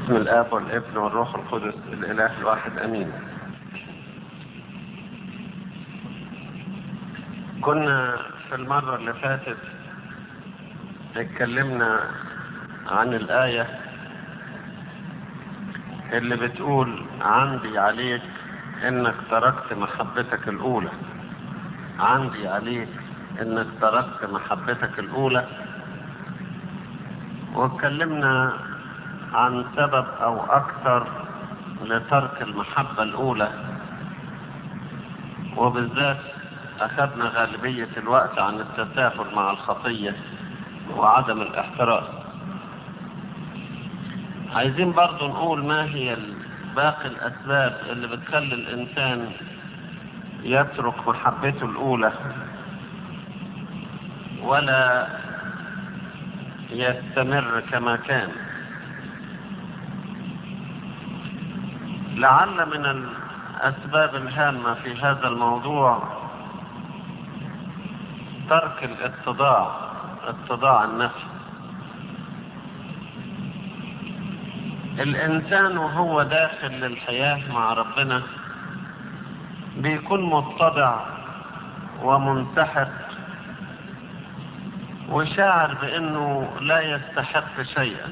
باسم الآب والابن والروح القدس الإله الواحد أمين كنا في المرة اللي فاتت اتكلمنا عن الآية اللي بتقول عندي عليك انك تركت محبتك الاولى عندي عليك انك تركت محبتك الاولى واتكلمنا عن سبب او اكثر لترك المحبة الاولى وبالذات اخذنا غالبية الوقت عن التساهل مع الخطية وعدم الاحتراس عايزين برضو نقول ما هي باقي الاسباب اللي بتخلي الانسان يترك محبته الاولى ولا يستمر كما كان لعل من الاسباب الهامة في هذا الموضوع ترك الاتضاع اتضاع النفس الانسان وهو داخل للحياة مع ربنا بيكون متضع ومنسحق وشاعر بانه لا يستحق شيئا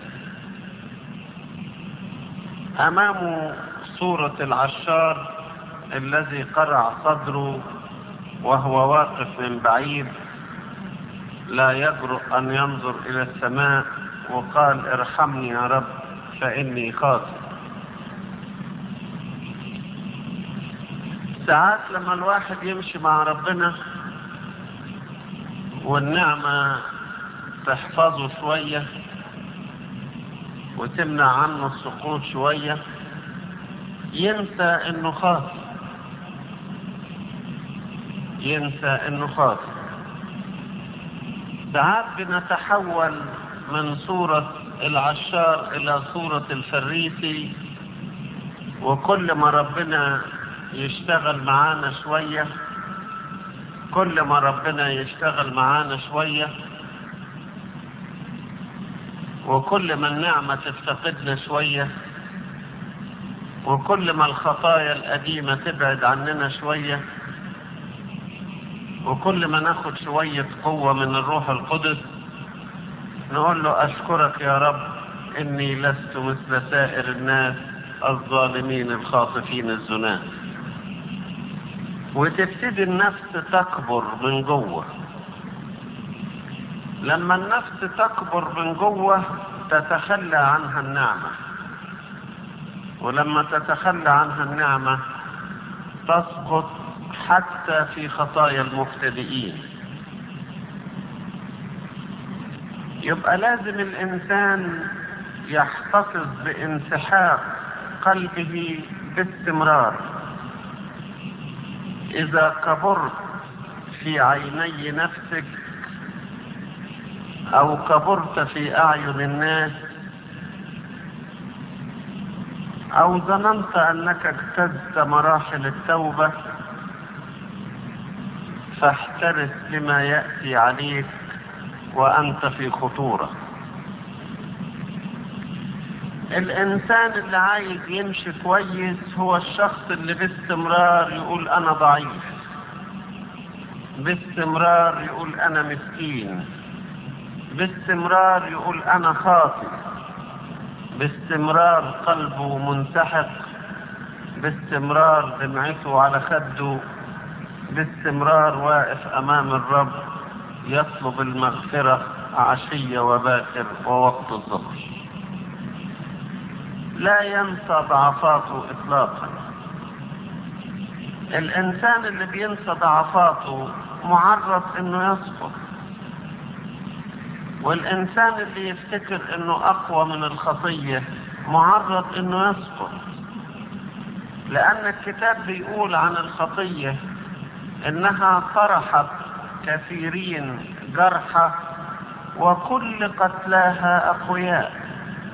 امامه صورة العشار الذي قرع صدره وهو واقف من بعيد لا يجرؤ ان ينظر الى السماء وقال ارحمني يا رب فاني خاطئ ساعات لما الواحد يمشي مع ربنا والنعمة تحفظه شوية وتمنع عنه السقوط شوية ينسى انه خاطئ ينسى انه خاطئ ساعات بنتحول من صورة العشار الى صورة الفريسي وكل ما ربنا يشتغل معانا شوية كل ما ربنا يشتغل معانا شوية وكل ما النعمة تفتقدنا شوية وكل ما الخطايا القديمة تبعد عننا شوية وكل ما ناخد شوية قوة من الروح القدس نقول له أشكرك يا رب إني لست مثل سائر الناس الظالمين الخاطفين الزناه وتبتدي النفس تكبر من جوه لما النفس تكبر من جوه تتخلى عنها النعمة ولما تتخلى عنها النعمة تسقط حتى في خطايا المبتدئين يبقى لازم الإنسان يحتفظ بانسحاق قلبه باستمرار إذا كبرت في عيني نفسك أو كبرت في أعين الناس أو ظننت أنك اجتزت مراحل التوبة فاحترس لما يأتي عليك وأنت في خطورة الإنسان اللي عايز يمشي كويس هو الشخص اللي باستمرار يقول أنا ضعيف باستمرار يقول أنا مسكين باستمرار يقول أنا خاطئ باستمرار قلبه منسحق باستمرار دمعته على خده باستمرار واقف أمام الرب يطلب المغفرة عشية وباكر ووقت الظهر لا ينسى ضعفاته اطلاقا الانسان اللي بينسى ضعفاته معرض انه يسقط والانسان اللي يفتكر انه اقوى من الخطية معرض انه يسقط لان الكتاب بيقول عن الخطية انها طرحت كثيرين جرحى وكل قتلاها اقوياء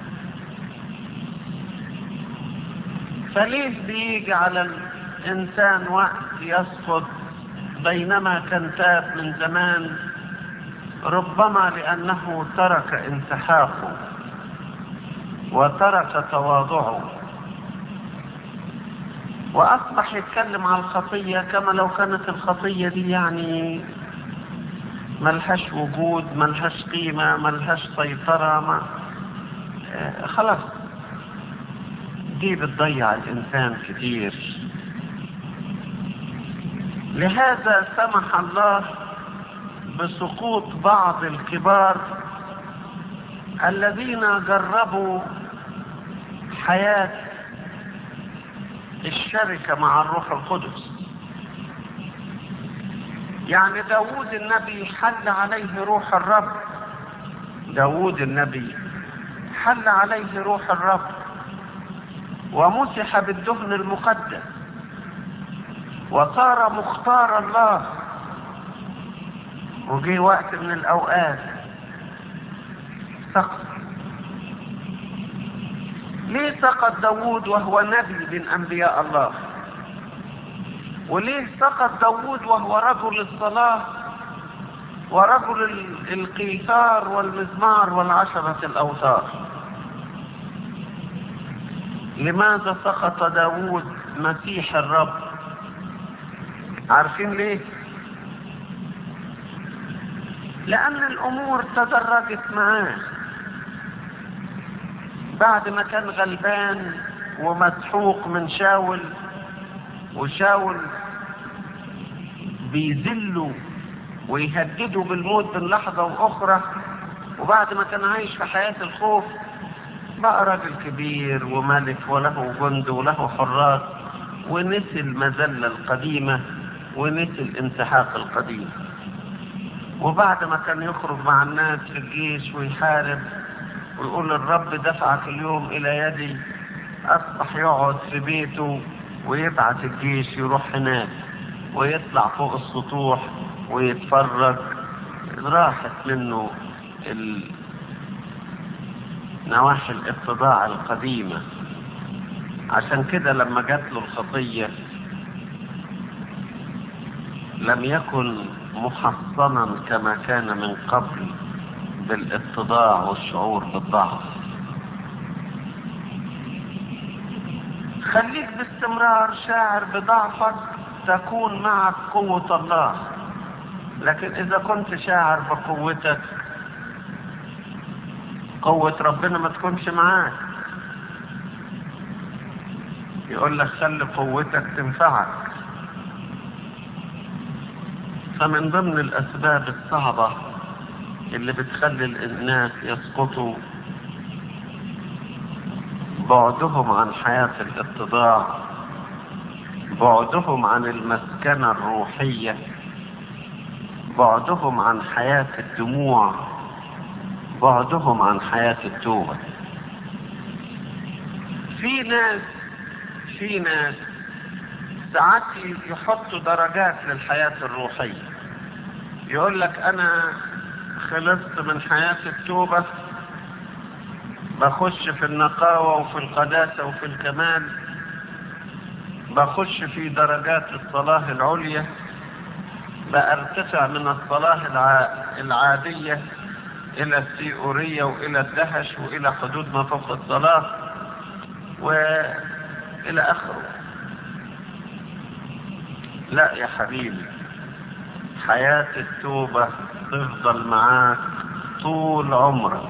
فليه بيجي على الإنسان وقت يسقط بينما كان تاب من زمان ربما لأنه ترك انسحاقه وترك تواضعه وأصبح يتكلم عن الخطية كما لو كانت الخطية دي يعني ملهاش وجود ملهاش قيمة ملهاش سيطرة ما آه خلاص دي بتضيع الإنسان كتير لهذا سمح الله بسقوط بعض الكبار الذين جربوا حياة الشركة مع الروح القدس يعني داود النبي حل عليه روح الرب داود النبي حل عليه روح الرب ومسح بالدهن المقدس وصار مختار الله وجي وقت من الأوقات سقط ليه سقط داود وهو نبي من أنبياء الله وليه سقط داود وهو رجل الصلاة ورجل القيثار والمزمار والعشرة الأوتار لماذا سقط داود مسيح الرب عارفين ليه لأن الأمور تدرجت معاه بعد ما كان غلبان ومسحوق من شاول وشاول بيذله ويهدده بالموت بين لحظة وأخرى وبعد ما كان عايش في حياة الخوف بقى راجل كبير وملك وله جند وله حراس ونسي المذلة القديمة ونسي الانسحاق القديم وبعد ما كان يخرج مع الناس في الجيش ويحارب ويقول الرب دفعك اليوم إلى يدي أصبح يقعد في بيته ويبعت الجيش يروح هناك ويطلع فوق السطوح ويتفرج راحت منه ال... نواحي الاتضاع القديمة عشان كده لما جات له الخطية لم يكن محصنا كما كان من قبل بالاتضاع والشعور بالضعف خليك باستمرار شاعر بضعفك تكون معك قوة الله لكن إذا كنت شاعر بقوتك قوة ربنا ما تكونش معاك يقول لك خلي قوتك تنفعك فمن ضمن الأسباب الصعبة اللي بتخلي الناس يسقطوا بعدهم عن حياة الاتضاع بعدهم عن المسكنة الروحية بعدهم عن حياة الدموع بعدهم عن حياة التوبة في ناس في ناس ساعات يحطوا درجات للحياة الروحية يقول لك أنا خلصت من حياة التوبة بخش في النقاوة وفي القداسة وفي الكمال بخش في درجات الصلاة العليا بارتفع من الصلاة العادية إلى السيئورية وإلى الدهش وإلى حدود ما فوق الصلاة وإلى آخره لا يا حبيبي حياة التوبة تفضل معاك طول عمرك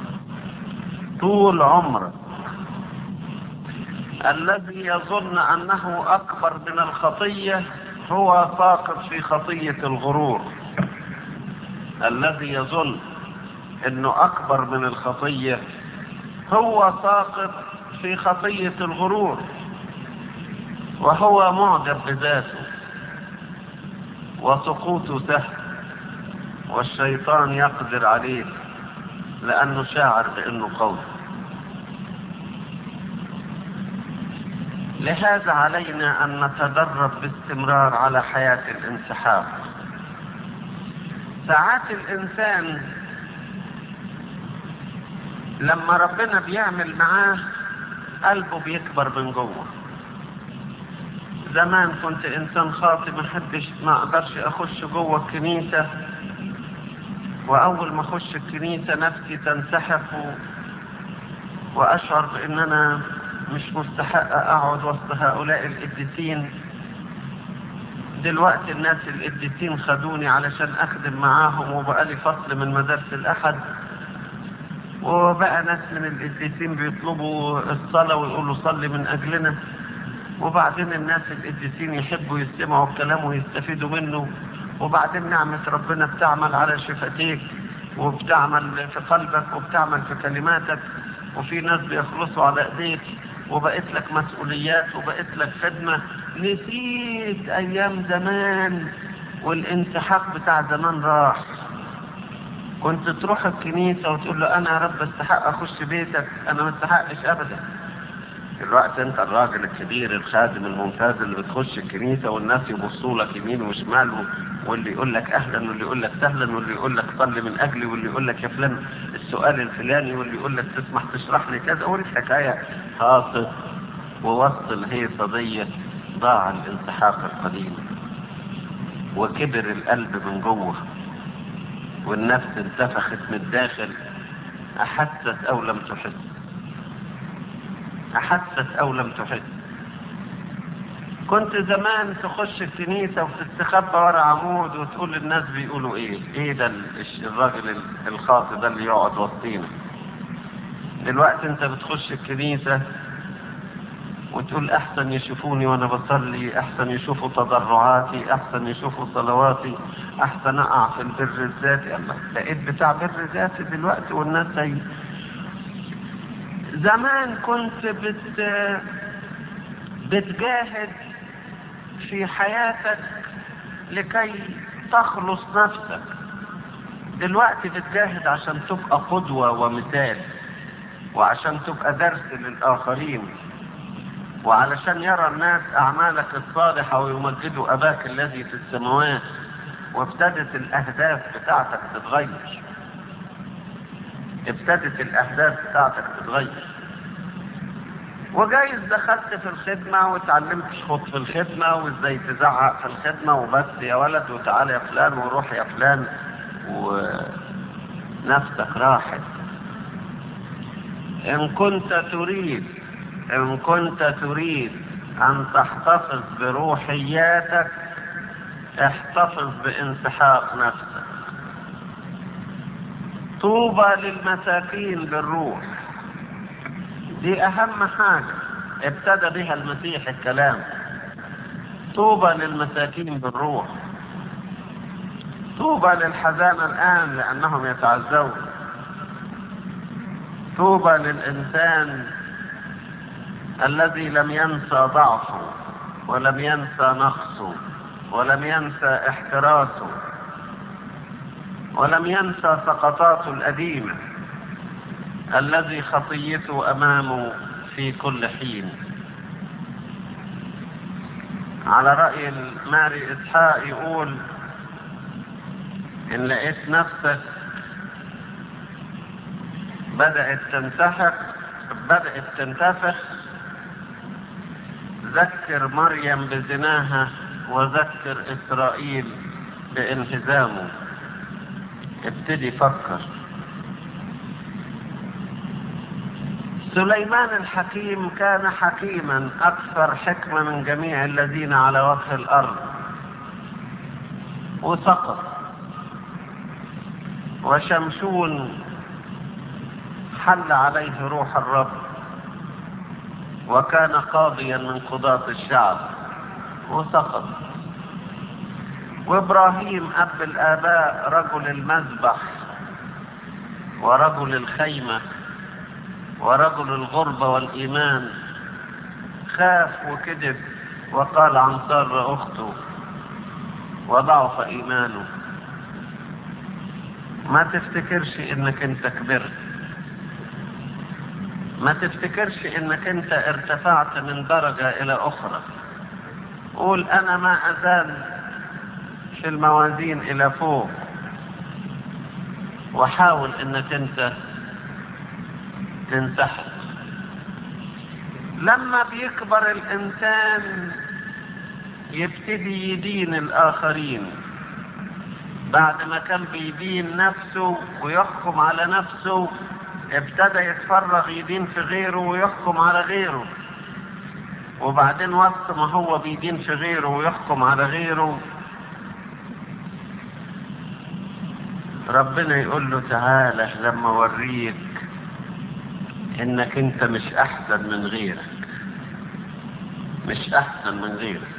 طول عمرك الذي يظن أنه أكبر من الخطية هو ساقط في خطية الغرور الذي يظن أنه أكبر من الخطية هو ساقط في خطية الغرور وهو معجب بذاته وسقوطه سهل والشيطان يقدر عليه لأنه شاعر بأنه قوي لهذا علينا أن نتدرب باستمرار على حياة الانسحاب ساعات الإنسان لما ربنا بيعمل معاه قلبه بيكبر من جوه زمان كنت انسان خاطئ ما حدش ما اقدرش اخش جوه الكنيسه واول ما اخش الكنيسه نفسي تنسحب و... واشعر بان انا مش مستحق اقعد وسط هؤلاء القديسين دلوقتي الناس القديسين خدوني علشان اخدم معاهم وبقالي فصل من مدارس الاحد وبقى ناس من القديسين بيطلبوا الصلاة ويقولوا صلي من اجلنا وبعدين الناس القديسين يحبوا يستمعوا الكلام ويستفيدوا منه وبعدين نعمة ربنا بتعمل على شفتيك وبتعمل في قلبك وبتعمل في كلماتك وفي ناس بيخلصوا على ايديك وبقيت لك مسؤوليات وبقيت لك خدمة نسيت ايام زمان والانسحاق بتاع زمان راح كنت تروح الكنيسة وتقول له انا يا رب استحق اخش بيتك انا ما استحقش ابدا دلوقتي انت الراجل الكبير الخادم الممتاز اللي بتخش الكنيسة والناس يبصوا لك يمين وشمال واللي يقول لك اهلا واللي يقول لك سهلا واللي يقول لك صلي من اجلي واللي يقول لك يا فلان السؤال الفلاني واللي يقول لك تسمح تشرح لي كذا والحكاية هاصف ووسط الهيصة دي ضاع الانسحاق القديم وكبر القلب من جوه والنفس انتفخت من الداخل احست او لم تحس احست او لم تحس كنت زمان تخش الكنيسة وتستخبى ورا عمود وتقول للناس بيقولوا ايه ايه ده الراجل الخاطي ده اللي يقعد وسطينا دلوقتي انت بتخش الكنيسة وتقول احسن يشوفوني وانا بصلي احسن يشوفوا تضرعاتي احسن يشوفوا صلواتي احسن اقع في البر الذاتي الله بقيت بتاع بر ذاتي دلوقتي والناس هي زمان كنت بت بتجاهد في حياتك لكي تخلص نفسك دلوقتي بتجاهد عشان تبقى قدوة ومثال وعشان تبقى درس للآخرين وعلشان يرى الناس أعمالك الصالحة ويمجدوا أباك الذي في السماوات وابتدت الأهداف بتاعتك تتغير ابتدت الأهداف بتاعتك تتغير وجايز دخلت في الخدمة وتعلمت شخط في الخدمة وازاي تزعق في الخدمة وبس يا ولد وتعالى يا فلان وروح يا فلان ونفسك راحت إن كنت تريد إن كنت تريد أن تحتفظ بروحياتك احتفظ بانسحاق نفسك طوبى للمساكين بالروح دي اهم حاجة ابتدى بها المسيح الكلام طوبى للمساكين بالروح طوبى للحزانة الآن لأنهم يتعزون طوبى للإنسان الذي لم ينسى ضعفه ولم ينسى نقصه ولم ينسى احتراسه ولم ينسى سقطاته القديمه الذي خطيته امامه في كل حين على رأي ماري اسحاق يقول ان لقيت نفسك بدأت تنتفخ بدأت تنتفخ ذكر مريم بزناها وذكر اسرائيل بانهزامه ابتدي فكر سليمان الحكيم كان حكيما اكثر حكمة من جميع الذين على وجه الارض وسقط وشمشون حل عليه روح الرب وكان قاضيا من قضاة الشعب وسقط وابراهيم اب الاباء رجل المذبح ورجل الخيمه ورجل الغربة والإيمان خاف وكذب وقال عن سارة أخته وضعف إيمانه ما تفتكرش إنك أنت كبرت ما تفتكرش إنك أنت ارتفعت من درجة إلى أخرى قول أنا ما أزال في الموازين إلى فوق وحاول إنك أنت تنسحب لما بيكبر الانسان يبتدي يدين الاخرين بعد ما كان بيدين نفسه ويحكم على نفسه ابتدى يتفرغ يدين في غيره ويحكم على غيره وبعدين وقت ما هو بيدين في غيره ويحكم على غيره ربنا يقول له تعالى لما اوريك انك انت مش احسن من غيرك مش احسن من غيرك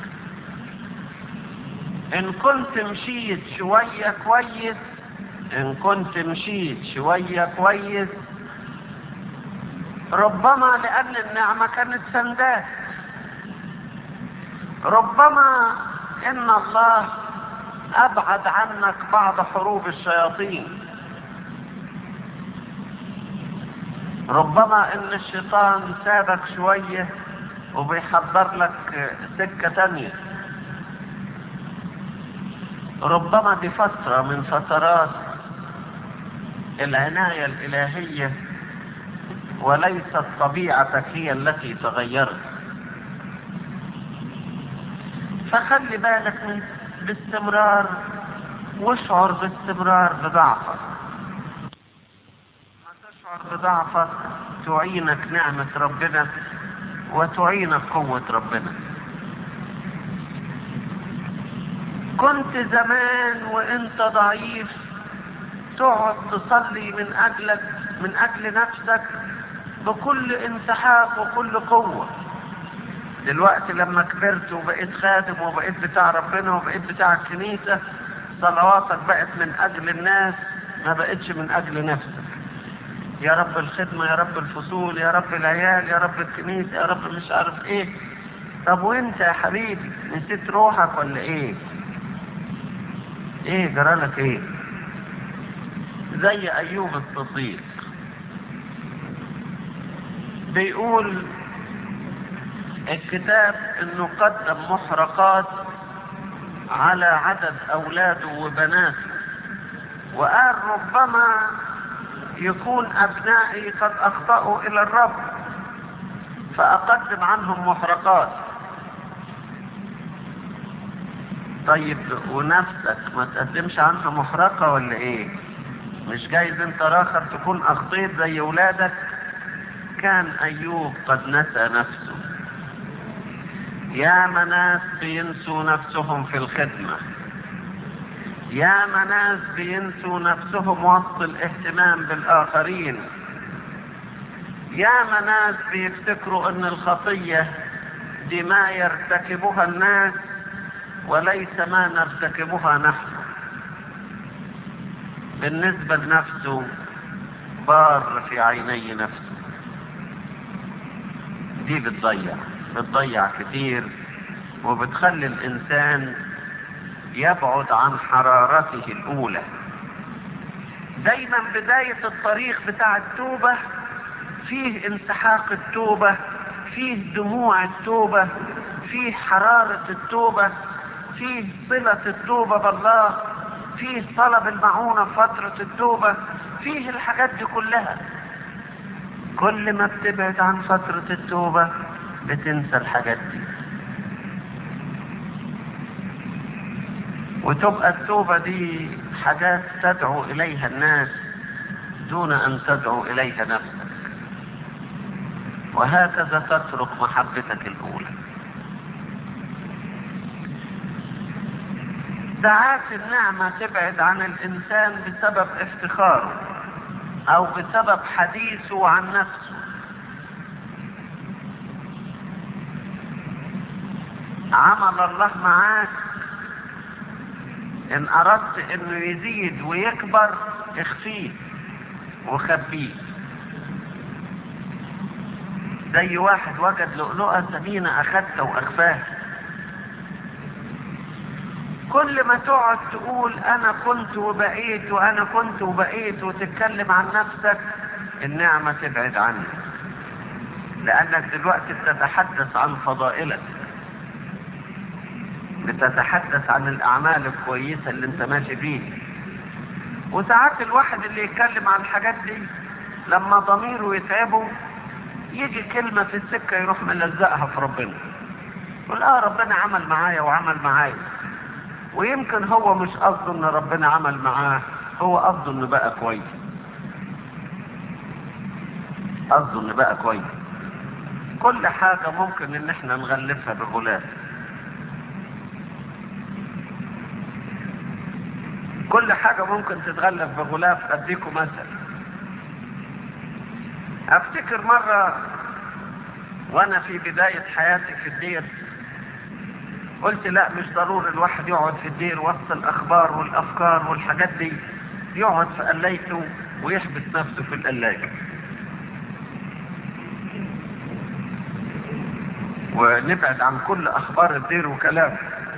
ان كنت مشيت شوية كويس ان كنت مشيت شوية كويس ربما لان النعمة كانت سنداك ربما ان الله ابعد عنك بعض حروب الشياطين ربما ان الشيطان سابك شوية وبيحضر لك سكة تانية ربما دي فترة من فترات العناية الإلهية وليست طبيعتك هي التي تغيرت فخلي بالك من باستمرار واشعر باستمرار بضعفك ما تشعر بضعفك تعينك نعمة ربنا وتعينك قوة ربنا كنت زمان وانت ضعيف تقعد تصلي من اجلك من اجل نفسك بكل انسحاق وكل قوة دلوقتي لما كبرت وبقيت خادم وبقيت بتاع ربنا وبقيت بتاع الكنيسة صلواتك بقت من اجل الناس ما بقتش من اجل نفسك يا رب الخدمة يا رب الفصول يا رب العيال يا رب الكنيسة يا رب مش عارف ايه طب وانت يا حبيبي نسيت روحك ولا ايه ايه جرالك ايه زي ايوب الصديق بيقول الكتاب انه قدم محرقات على عدد اولاده وبناته وقال ربما يكون ابنائي قد اخطأوا الى الرب فاقدم عنهم محرقات طيب ونفسك ما تقدمش عنها محرقة ولا ايه مش جايز انت راخر تكون اخطيت زي ولادك كان ايوب قد نسى نفسه يا مناس بينسوا نفسهم في الخدمة يا مناس بينسوا نفسهم وسط الاهتمام بالاخرين يا مناس بيفتكروا ان الخطية دي ما يرتكبها الناس وليس ما نرتكبها نحن بالنسبة لنفسه بار في عيني نفسه دي بتضيع بتضيع كتير وبتخلي الإنسان يبعد عن حرارته الأولى دايما بداية الطريق بتاع التوبة فيه انسحاق التوبة فيه دموع التوبة فيه حرارة التوبة فيه صلة التوبة بالله فيه طلب المعونة في فترة التوبة فيه الحاجات دي كلها كل ما بتبعد عن فترة التوبة بتنسى الحاجات دي وتبقى التوبة دي حاجات تدعو إليها الناس دون أن تدعو إليها نفسك وهكذا تترك محبتك الأولى ساعات النعمة تبعد عن الإنسان بسبب افتخاره أو بسبب حديثه عن نفسه عمل الله معاك إن أردت إنه يزيد ويكبر اخفيه وخبيه زي واحد وجد لؤلؤة ثمينة أخدتها وأخفاها كل ما تقعد تقول انا كنت وبقيت وانا كنت وبقيت وتتكلم عن نفسك النعمة تبعد عنك لانك دلوقتي بتتحدث عن فضائلك بتتحدث عن الاعمال الكويسة اللي انت ماشي فيها وساعات الواحد اللي يتكلم عن الحاجات دي لما ضميره يتعبه يجي كلمة في السكة يروح ملزقها في ربنا يقول اه ربنا عمل معايا وعمل معايا ويمكن هو مش قصده ان ربنا عمل معاه هو قصده انه بقى كويس اظن بقى كويس كل حاجة ممكن ان احنا نغلفها بغلاف كل حاجة ممكن تتغلف بغلاف اديكم مثل افتكر مرة وانا في بداية حياتي في الدير قلت لا مش ضروري الواحد يقعد في الدير وسط الاخبار والافكار والحاجات دي يقعد في قلايته ويحبس نفسه في القلاية ونبعد عن كل اخبار الدير وكلام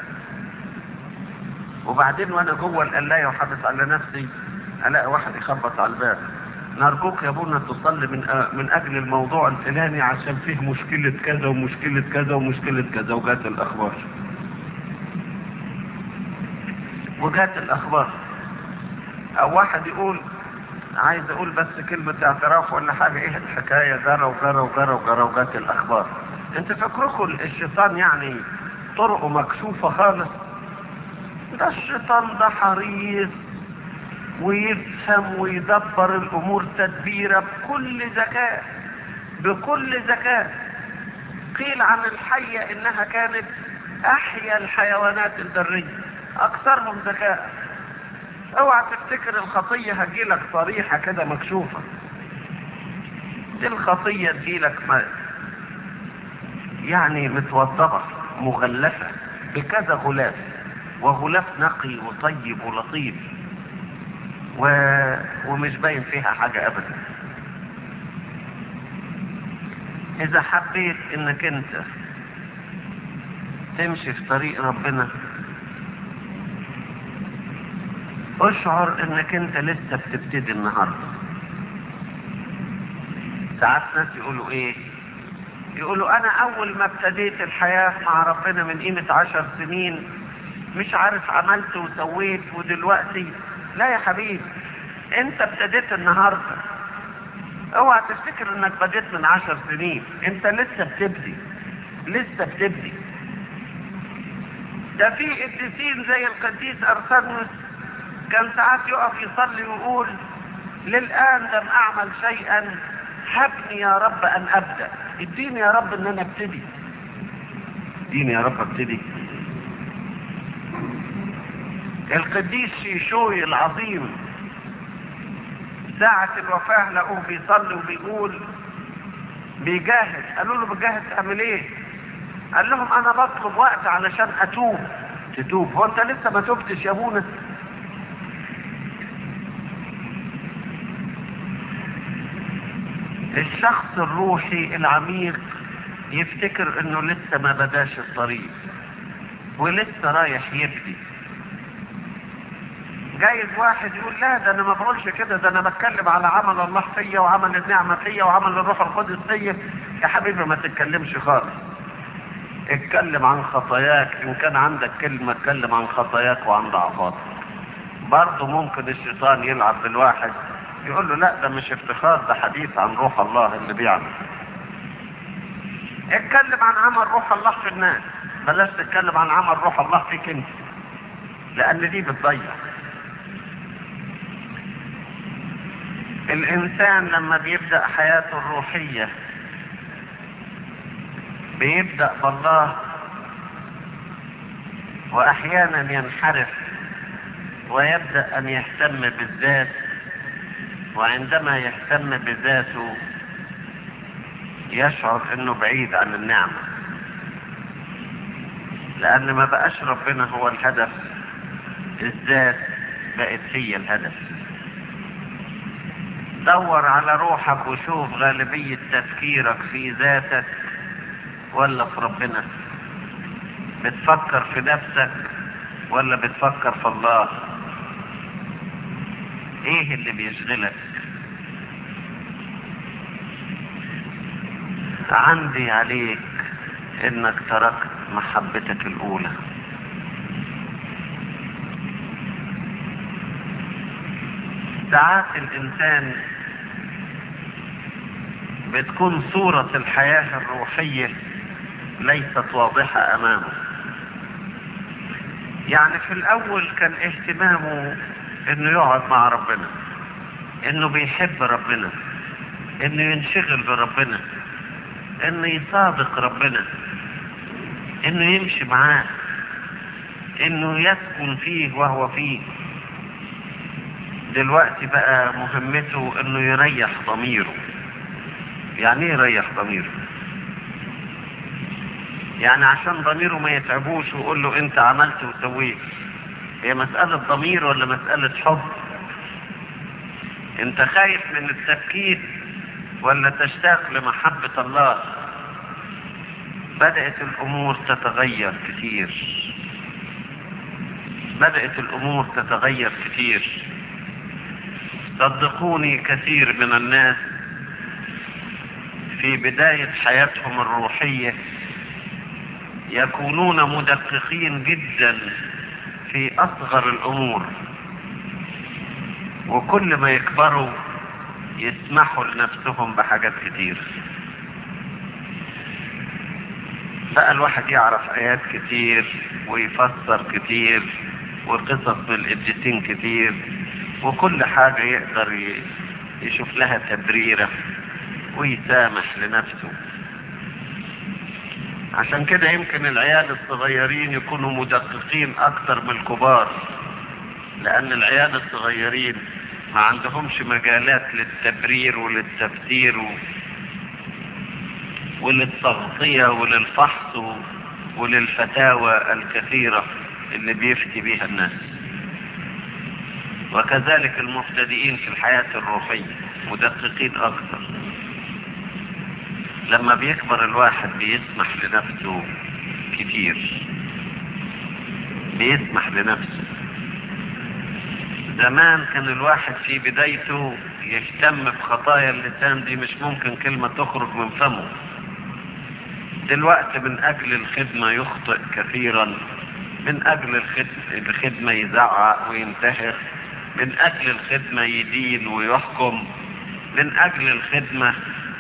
وبعدين وانا جوه القلاية وحابس على نفسي الاقي واحد يخبط على الباب نرجوك يا ابونا تصلي من من اجل الموضوع الفلاني عشان فيه مشكلة كذا ومشكلة كذا ومشكلة كذا وجات الاخبار وجات الاخبار او واحد يقول عايز اقول بس كلمة اعتراف ولا حاجة ايه الحكاية جرى وجرى وجرى وجرى وجات الاخبار انت فكركم الشيطان يعني طرقه مكشوفة خالص ده الشيطان ده حريص ويفهم ويدبر الامور تدبيرا بكل ذكاء بكل ذكاء قيل عن الحية انها كانت احيا الحيوانات البرية اكثرهم ذكاء اوعى تفتكر الخطية هتجيلك صريحة كده مكشوفة دي الخطية تجيلك ما يعني متوضبة مغلفة بكذا غلاف وغلاف نقي وطيب ولطيف و... ومش باين فيها حاجة ابدا اذا حبيت انك انت تمشي في طريق ربنا اشعر انك انت لسه بتبتدي النهاردة ساعات ناس يقولوا ايه يقولوا انا اول ما ابتديت الحياة مع ربنا من قيمة عشر سنين مش عارف عملت وسويت ودلوقتي لا يا حبيبي انت ابتديت النهاردة اوعى تفتكر انك بديت من عشر سنين انت لسه بتبدي لسه بتبدي ده في قديسين زي القديس ارسنس كان ساعات يقف يصلي ويقول للآن لم أعمل شيئا هبني يا رب أن أبدأ اديني يا رب أن أنا ابتدي اديني يا رب ابتدي القديس شيشوي العظيم ساعة الوفاة لقوه بيصلي وبيقول بيجاهد قالوا له بتجاهد تعمل ايه قال لهم انا بطلب وقت علشان اتوب تتوب هو انت لسه ما تبتش يا ابونا الشخص الروحي العميق يفتكر انه لسه ما بداش الطريق ولسه رايح يبدي جايز واحد يقول لا ده انا ما بقولش كده ده انا بتكلم على عمل الله فيا وعمل النعمة فيا وعمل الروح القدس فيا يا حبيبي ما تتكلمش خالص اتكلم عن خطاياك ان كان عندك كلمة اتكلم عن خطاياك وعن ضعفاتك برضه ممكن الشيطان يلعب بالواحد يقول له لا ده مش افتخار ده حديث عن روح الله اللي بيعمل اتكلم عن عمل روح الله في الناس بلاش تتكلم عن عمل روح الله فيك انت لان دي بتضيع الانسان لما بيبدأ حياته الروحية بيبدأ بالله واحيانا ينحرف ويبدأ ان يهتم بالذات وعندما يهتم بذاته يشعر انه بعيد عن النعمة لان ما بقاش ربنا هو الهدف الذات بقت هي الهدف دور على روحك وشوف غالبية تفكيرك في ذاتك ولا في ربنا بتفكر في نفسك ولا بتفكر في الله ايه اللي بيشغلك عندي عليك انك تركت محبتك الاولى ساعات الانسان بتكون صورة الحياة الروحية ليست واضحة امامه يعني في الاول كان اهتمامه انه يقعد مع ربنا انه بيحب ربنا انه ينشغل بربنا انه يصادق ربنا انه يمشي معاه انه يسكن فيه وهو فيه دلوقتي بقى مهمته انه يريح ضميره يعني ايه يريح ضميره يعني عشان ضميره ما يتعبوش ويقول له انت عملت وسويت هي مسألة ضمير ولا مسألة حب انت خايف من التفكير ولا تشتاق لمحبة الله بدأت الامور تتغير كتير بدأت الامور تتغير كتير صدقوني كثير من الناس في بداية حياتهم الروحية يكونون مدققين جدا في اصغر الامور وكل ما يكبروا يسمحوا لنفسهم بحاجات كتير بقى الواحد يعرف ايات كتير ويفسر كتير وقصص من القديسين كتير وكل حاجة يقدر يشوف لها تبريرة ويسامح لنفسه عشان كده يمكن العيال الصغيرين يكونوا مدققين اكتر من الكبار لان العيال الصغيرين ما عندهمش مجالات للتبرير وللتفسير و... وللتغطية وللفحص و... وللفتاوى الكثيرة اللي بيفتي بيها الناس وكذلك المبتدئين في الحياة الروحية مدققين اكتر لما بيكبر الواحد بيسمح لنفسه كتير بيسمح لنفسه زمان كان الواحد في بدايته يهتم بخطايا اللسان دي مش ممكن كلمة تخرج من فمه دلوقتي من اجل الخدمة يخطئ كثيرا من اجل الخدمة يزعق وينتهر من اجل الخدمة يدين ويحكم من اجل الخدمة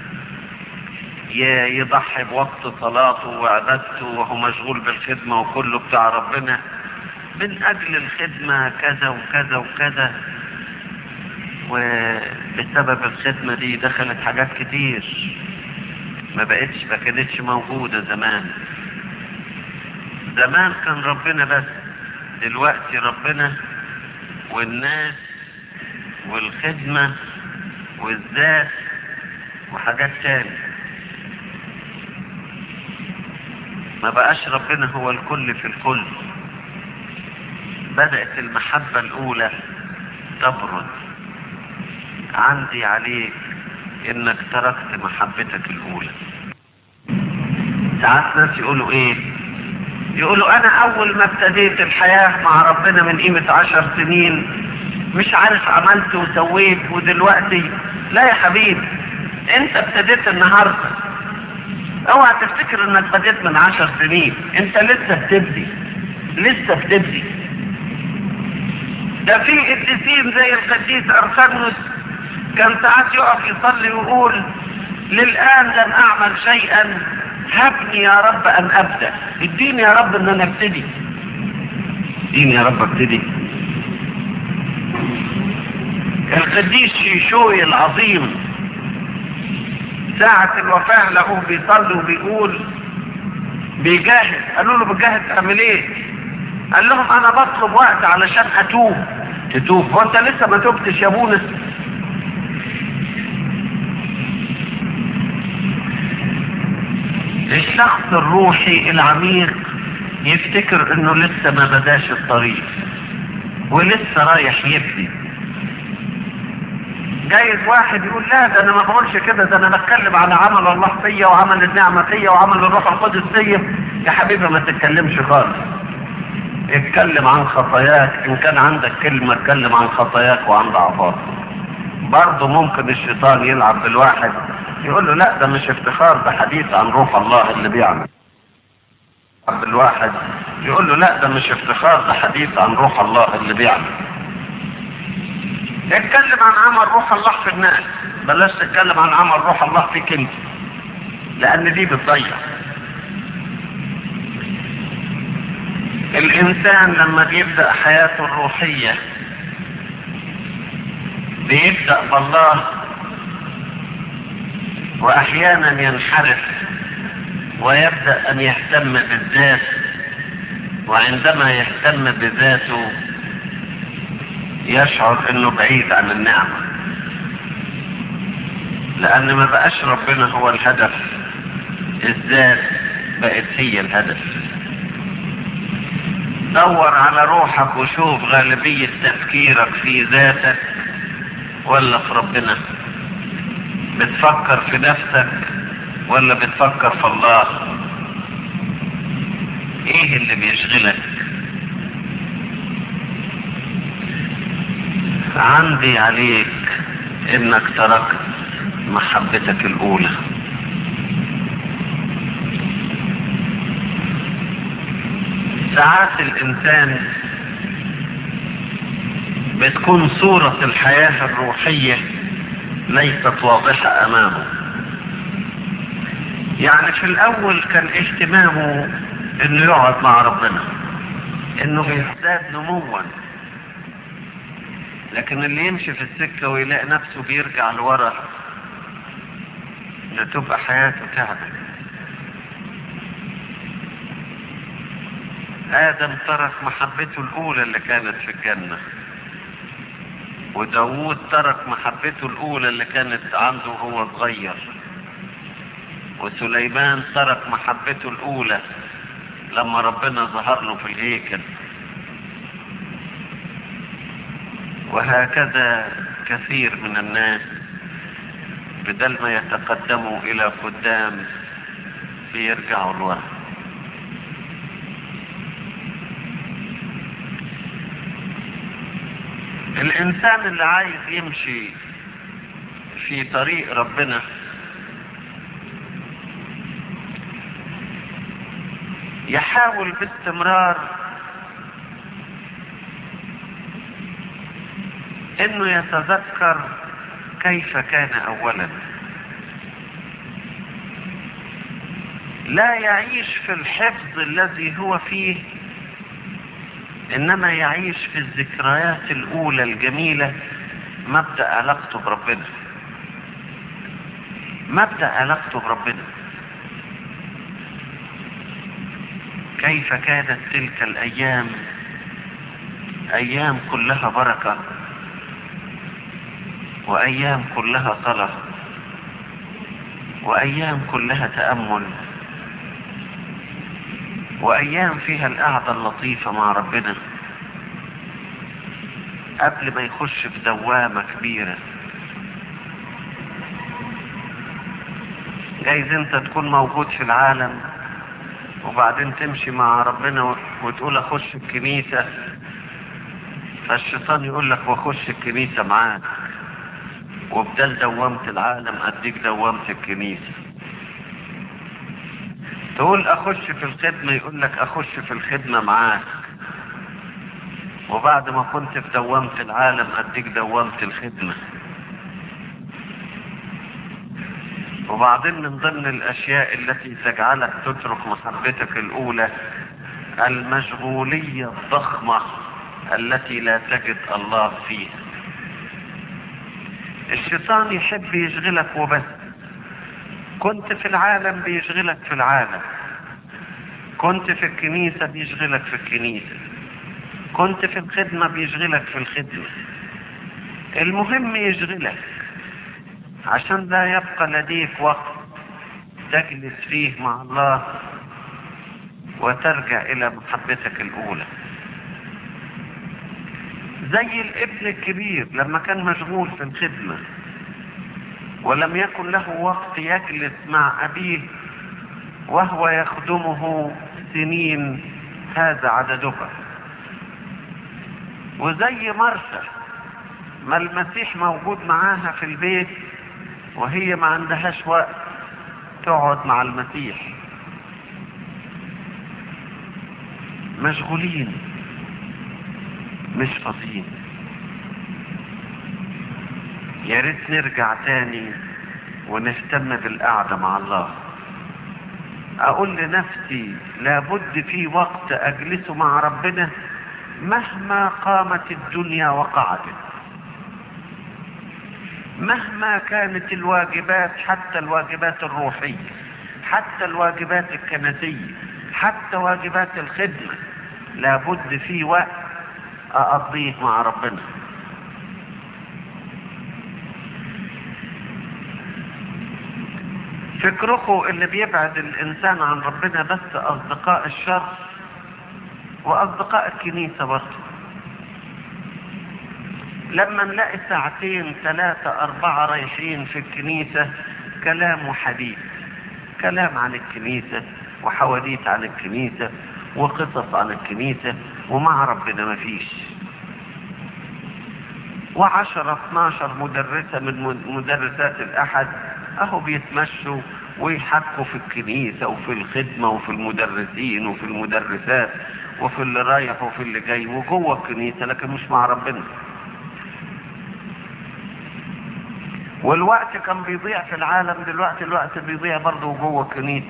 يضحي بوقت صلاته وعبادته وهو مشغول بالخدمة وكله بتاع ربنا من اجل الخدمة كذا وكذا وكذا وبسبب الخدمة دي دخلت حاجات كتير ما بقتش ما كانتش موجودة زمان زمان كان ربنا بس دلوقتي ربنا والناس والخدمة والذات وحاجات تاني ما بقاش ربنا هو الكل في الكل بدأت المحبة الأولى تبرد عندي عليك انك تركت محبتك الأولى ساعات ناس يقولوا ايه يقولوا انا اول ما ابتديت الحياة مع ربنا من قيمة عشر سنين مش عارف عملت وسويت ودلوقتي لا يا حبيبي انت ابتديت النهاردة اوعى تفتكر انك بديت من عشر سنين انت لسه بتبدي لسه بتبدي ده في قديسين زي القديس ارسانوس كان ساعات يقف يصلي ويقول للان لم اعمل شيئا هبني يا رب ان ابدا اديني يا رب ان انا ابتدي اديني يا رب ابتدي القديس شيشوي العظيم ساعة الوفاة لقوه بيصلي وبيقول بيجاهد قالوا له بتجاهد تعمل ايه قال لهم انا بطلب وقت علشان اتوب تتوب وانت لسه ما تبتش يا بونس الشخص الروحي العميق يفتكر انه لسه ما بداش الطريق ولسه رايح يبدي جايز واحد يقول لا ده انا ما بقولش كده ده انا بتكلم على عمل الله فيا وعمل النعمه فيا وعمل الروح القدس فيا يا حبيبي ما تتكلمش خالص اتكلم عن خطاياك ان كان عندك كلمه اتكلم عن خطاياك وعن ضعفاتك برضه ممكن الشيطان يلعب بالواحد يقول له لا ده مش افتخار ده حديث عن روح الله اللي بيعمل الواحد يقول له لا ده مش افتخار ده حديث عن روح الله اللي بيعمل اتكلم عن عمل روح الله في الناس بلاش تتكلم عن عمل روح الله فيك انت لان دي بتضيع الانسان لما بيبدأ حياته الروحية بيبدأ بالله واحيانا ينحرف ويبدأ ان يهتم بالذات وعندما يهتم بذاته يشعر انه بعيد عن النعمة لان ما بقاش ربنا هو الهدف الذات بقت هي الهدف دور على روحك وشوف غالبية تفكيرك في ذاتك ولا في ربنا بتفكر في نفسك ولا بتفكر في الله ايه اللي بيشغلك عندي عليك انك تركت محبتك الاولى ساعات الانسان بتكون صورة الحياة الروحية ليست واضحة امامه يعني في الاول كان اهتمامه انه يقعد مع ربنا انه بيزداد نموا لكن اللي يمشي في السكة ويلاقي نفسه بيرجع لورا لتبقى حياته تعبت آدم ترك محبته الأولى اللي كانت في الجنة وداوود ترك محبته الأولى اللي كانت عنده وهو صغير وسليمان ترك محبته الأولى لما ربنا ظهر له في الهيكل وهكذا كثير من الناس بدل ما يتقدموا إلى قدام بيرجعوا لورا الإنسان اللي عايز يمشي في طريق ربنا يحاول باستمرار انه يتذكر كيف كان اولا لا يعيش في الحفظ الذي هو فيه انما يعيش في الذكريات الاولى الجميلة مبدأ علاقته بربنا مبدأ علاقته بربنا كيف كانت تلك الايام ايام كلها بركة وايام كلها طلب وايام كلها تأمل وايام فيها القعدة اللطيفة مع ربنا قبل ما يخش في دوامة كبيرة جايز انت تكون موجود في العالم وبعدين تمشي مع ربنا وتقول اخش الكنيسة فالشيطان يقول لك واخش الكنيسة معاك وبدل دوامة العالم اديك دوامة الكنيسة تقول اخش في الخدمة يقول لك اخش في الخدمة معاك وبعد ما كنت في دوامة العالم اديك دوامة الخدمة وبعدين من ضمن الاشياء التي تجعلك تترك محبتك الاولى المشغولية الضخمة التي لا تجد الله فيها الشيطان يحب يشغلك وبس كنت في العالم بيشغلك في العالم كنت في الكنيسة بيشغلك في الكنيسة كنت في الخدمة بيشغلك في الخدمة المهم يشغلك عشان لا يبقى لديك وقت تجلس فيه مع الله وترجع الى محبتك الاولى زي الابن الكبير لما كان مشغول في الخدمة ولم يكن له وقت يجلس مع ابيه وهو يخدمه سنين هذا عددها وزي مرسى ما المسيح موجود معاها في البيت وهي ما عندهاش وقت تقعد مع المسيح مشغولين مش فاضيين يا ريت نرجع تاني ونهتم بالقعدة مع الله اقول لنفسي لابد في وقت اجلسه مع ربنا مهما قامت الدنيا وقعدت مهما كانت الواجبات حتى الواجبات الروحية حتى الواجبات الكنسية حتى واجبات الخدمة لابد في وقت أقضيه مع ربنا فكركم اللي بيبعد الإنسان عن ربنا بس أصدقاء الشر وأصدقاء الكنيسة برضه لما نلاقي ساعتين ثلاثة أربعة رايحين في الكنيسة كلام وحديث كلام عن الكنيسة وحواديت عن الكنيسة وقصص عن الكنيسة ومع ربنا مفيش وعشرة اتناشر مدرسة من مدرسات الأحد أهو بيتمشوا ويحكوا في الكنيسة وفي الخدمة وفي المدرسين وفي المدرسات وفي اللي رايح وفي اللي جاي وجوه الكنيسة لكن مش مع ربنا والوقت كان بيضيع في العالم دلوقتي الوقت بيضيع برضه جوه الكنيسة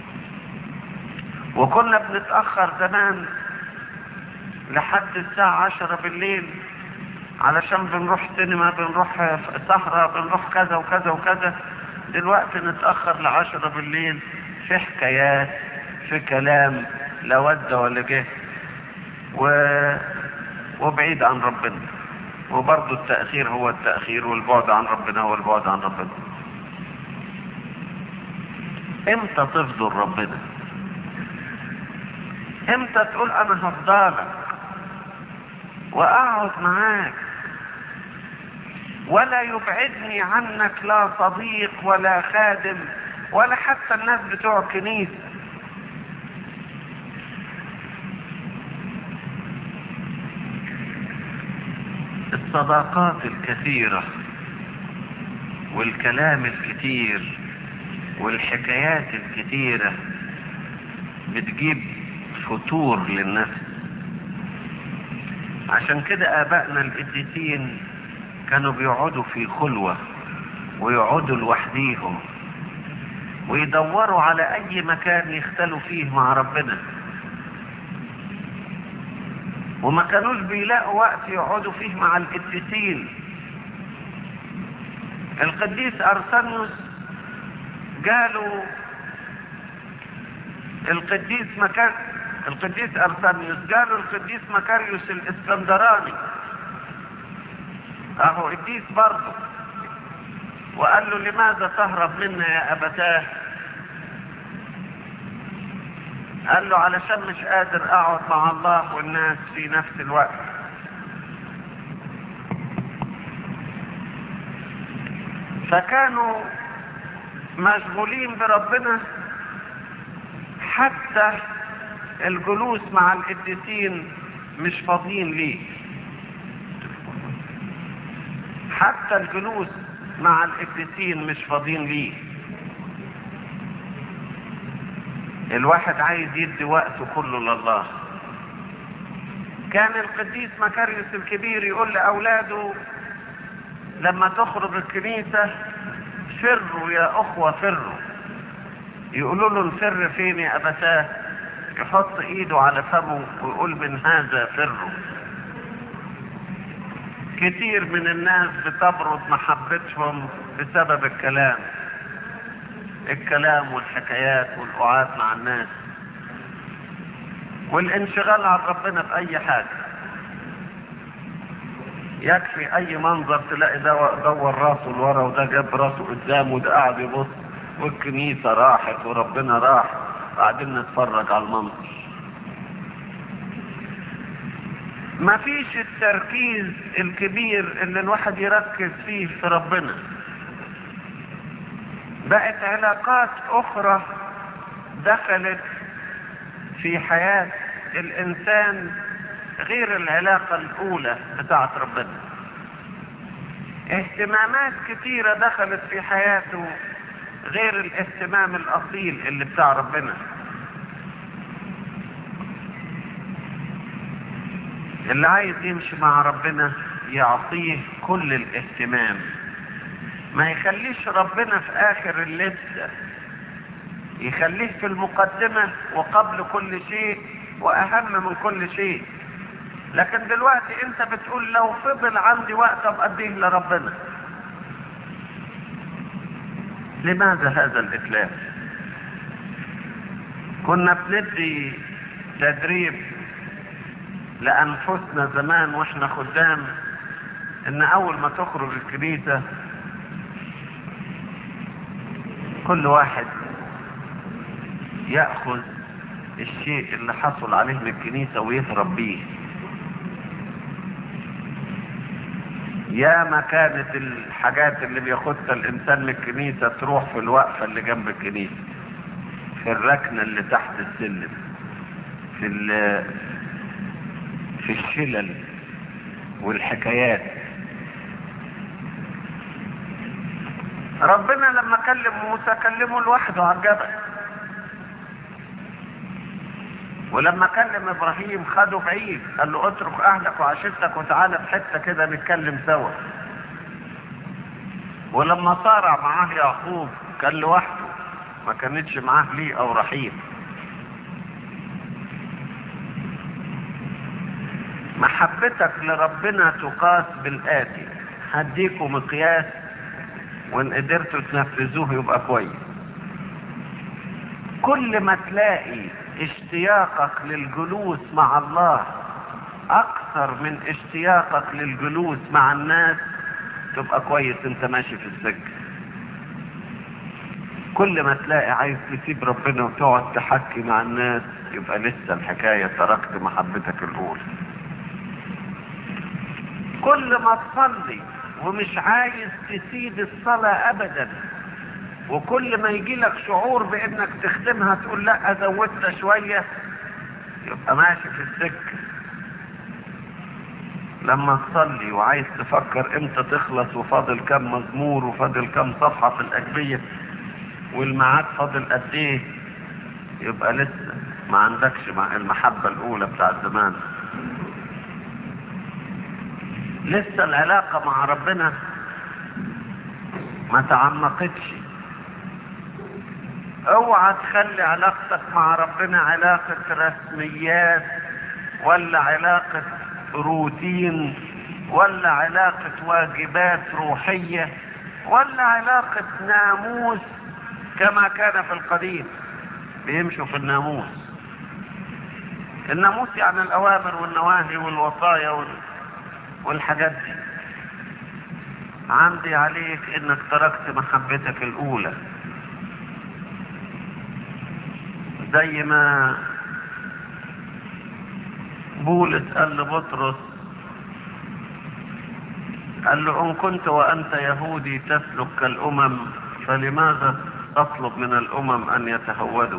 وكنا بنتأخر زمان لحد الساعة عشرة بالليل علشان بنروح سينما بنروح سهرة بنروح كذا وكذا وكذا دلوقتي نتأخر لعشرة بالليل في حكايات في كلام لا ود ولا جه و... وبعيد عن ربنا وبرضه التأخير هو التأخير والبعد عن ربنا هو البعد عن ربنا امتى تفضل ربنا امتى تقول انا هفضلك واقعد معاك ولا يبعدني عنك لا صديق ولا خادم ولا حتى الناس بتوع الكنيسة الصداقات الكثيرة والكلام الكتير والحكايات الكتيرة بتجيب فتور للنفس عشان كده آبائنا القديسين كانوا بيقعدوا في خلوة ويقعدوا لوحديهم ويدوروا على أي مكان يختلوا فيه مع ربنا وما كانوش بيلاقوا وقت يقعدوا فيه مع القديسين القديس أرسنيوس قالوا القديس مكان القديس أرسنيوس قالوا القديس مكاريوس الإسكندراني أهو قديس برضه وقال له لماذا تهرب منا يا أبتاه قال له علشان مش قادر أقعد مع الله والناس في نفس الوقت فكانوا مشغولين بربنا حتى الجلوس مع القديسين مش فاضيين ليه حتى الجلوس مع القديسين مش فاضيين ليه الواحد عايز يدي وقته كله لله كان القديس مكاريوس الكبير يقول لأولاده لما تخرج الكنيسة فروا يا أخوة فروا يقولوا له نفر فين يا أبتاه يحط ايده على فمه ويقول من هذا فروا كتير من الناس بتبرد محبتهم بسبب الكلام الكلام والحكايات والقعاد مع الناس والانشغال عن ربنا في اي حاجة يكفي اي منظر تلاقي ده دور راسه لورا وده جاب راسه قدام وده قاعد يبص والكنيسة راحت وربنا راح قاعدين نتفرج على المنظر ما فيش التركيز الكبير اللي الواحد يركز فيه في ربنا بقت علاقات اخرى دخلت في حياة الانسان غير العلاقة الاولى بتاعت ربنا اهتمامات كتيرة دخلت في حياته غير الاهتمام الاصيل اللي بتاع ربنا اللي عايز يمشي مع ربنا يعطيه كل الاهتمام ما يخليش ربنا في اخر اللبسة يخليه في المقدمة وقبل كل شيء واهم من كل شيء لكن دلوقتي انت بتقول لو فضل عندي وقت ابقى اديه لربنا لماذا هذا الإتلاف كنا بندي تدريب لأنفسنا زمان وإحنا خدام إن أول ما تخرج الكنيسة كل واحد يأخذ الشيء اللي حصل عليه من الكنيسة ويهرب بيه يا ما كانت الحاجات اللي بياخدها الإنسان من الكنيسة تروح في الوقفة اللي جنب الكنيسة في الركنة اللي تحت السلم في في الشلل والحكايات ربنا لما كلم موسى كلمه لوحده على الجبل ولما كلم ابراهيم خده بعيد قال له اترك اهلك وعشيرتك وتعالى في حته كده نتكلم سوا ولما صارع معاه يعقوب كان لوحده ما كانتش معاه ليه او رحيم محبتك لربنا تقاس بالآتي هديكم مقياس وان قدرتوا تنفذوه يبقى كويس كل ما تلاقي اشتياقك للجلوس مع الله اكثر من اشتياقك للجلوس مع الناس تبقى كويس انت ماشي في السكه كل ما تلاقي عايز تسيب ربنا وتقعد تحكي مع الناس يبقى لسه الحكايه تركت محبتك الاولى كل ما تصلي ومش عايز تسيب الصلاة ابدا وكل ما يجي لك شعور بانك تخدمها تقول لا زودتها شوية يبقى ماشي في السكة لما تصلي وعايز تفكر امتى تخلص وفاضل كم مزمور وفاضل كم صفحة في الاجبية والميعاد فاضل قد ايه يبقى لسه ما عندكش مع المحبة الاولى بتاع زمان لسه العلاقة مع ربنا ما تعمقتش اوعى تخلي علاقتك مع ربنا علاقة رسميات ولا علاقة روتين ولا علاقة واجبات روحية ولا علاقة ناموس كما كان في القديم بيمشوا في الناموس الناموس يعني الأوامر والنواهي والوصايا وال... والحاجات دي عندي عليك انك تركت محبتك الاولى زي ما بولس قال لبطرس قال له ان كنت وانت يهودي تسلك كالامم فلماذا تطلب من الامم ان يتهودوا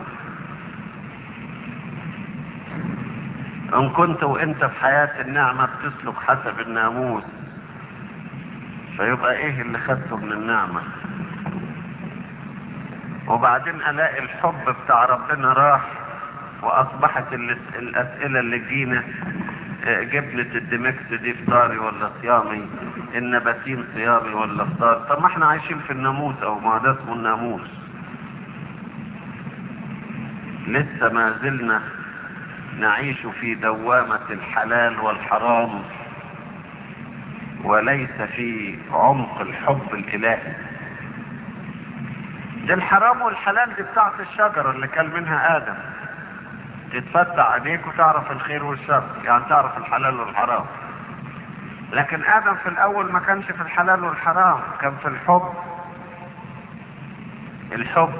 ان كنت وانت في حياة النعمة بتسلك حسب الناموس فيبقى ايه اللي خدته من النعمة وبعدين الاقي الحب بتاع ربنا راح واصبحت الاسئلة اللي جينا جبنة الدمكس دي فطاري ولا صيامي النباتين صيامي ولا فطار طب ما احنا عايشين في الناموس او ما ده اسمه الناموس لسه ما زلنا نعيش في دوامة الحلال والحرام وليس في عمق الحب الإلهي دي الحرام والحلال دي بتاعت الشجرة اللي كان منها آدم تتفتح عينيك وتعرف الخير والشر يعني تعرف الحلال والحرام لكن آدم في الأول ما كانش في الحلال والحرام كان في الحب الحب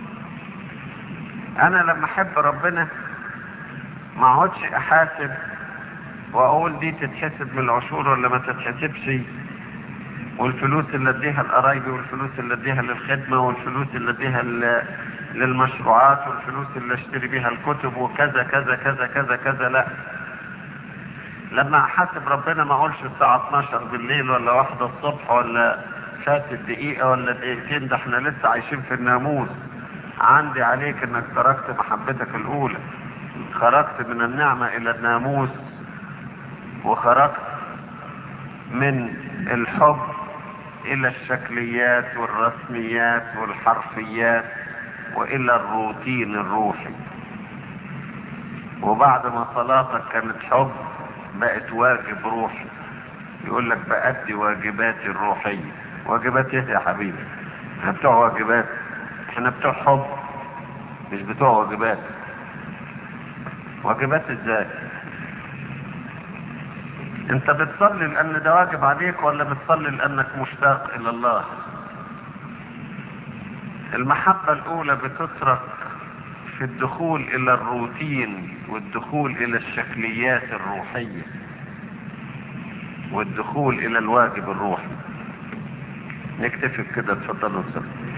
أنا لما أحب ربنا ما اقعدش احاسب واقول دي تتحسب من العشور ولا ما تتحسبش والفلوس اللي اديها لقرايبي والفلوس اللي اديها للخدمة والفلوس اللي اديها للمشروعات والفلوس اللي اشتري بيها الكتب وكذا كذا كذا كذا كذا لا لما احاسب ربنا ما اقولش الساعة 12 بالليل ولا واحدة الصبح ولا فاتت دقيقة ولا دقيقتين ده احنا لسه عايشين في الناموس عندي عليك انك تركت محبتك الاولى خرجت من النعمة الى الناموس وخرجت من الحب الى الشكليات والرسميات والحرفيات والى الروتين الروحي وبعد ما صلاتك كانت حب بقت واجب روحي يقول لك بأدي واجباتي الروحية واجبات ايه يا حبيبي احنا بتوع واجبات احنا بتوع حب مش بتوع واجبات واجبات ازاي انت بتصلي لان ده واجب عليك ولا بتصلي لانك مشتاق الى الله المحبة الاولى بتترك في الدخول الى الروتين والدخول الى الشكليات الروحية والدخول الى الواجب الروحي نكتفي بكده اتفضلوا سلام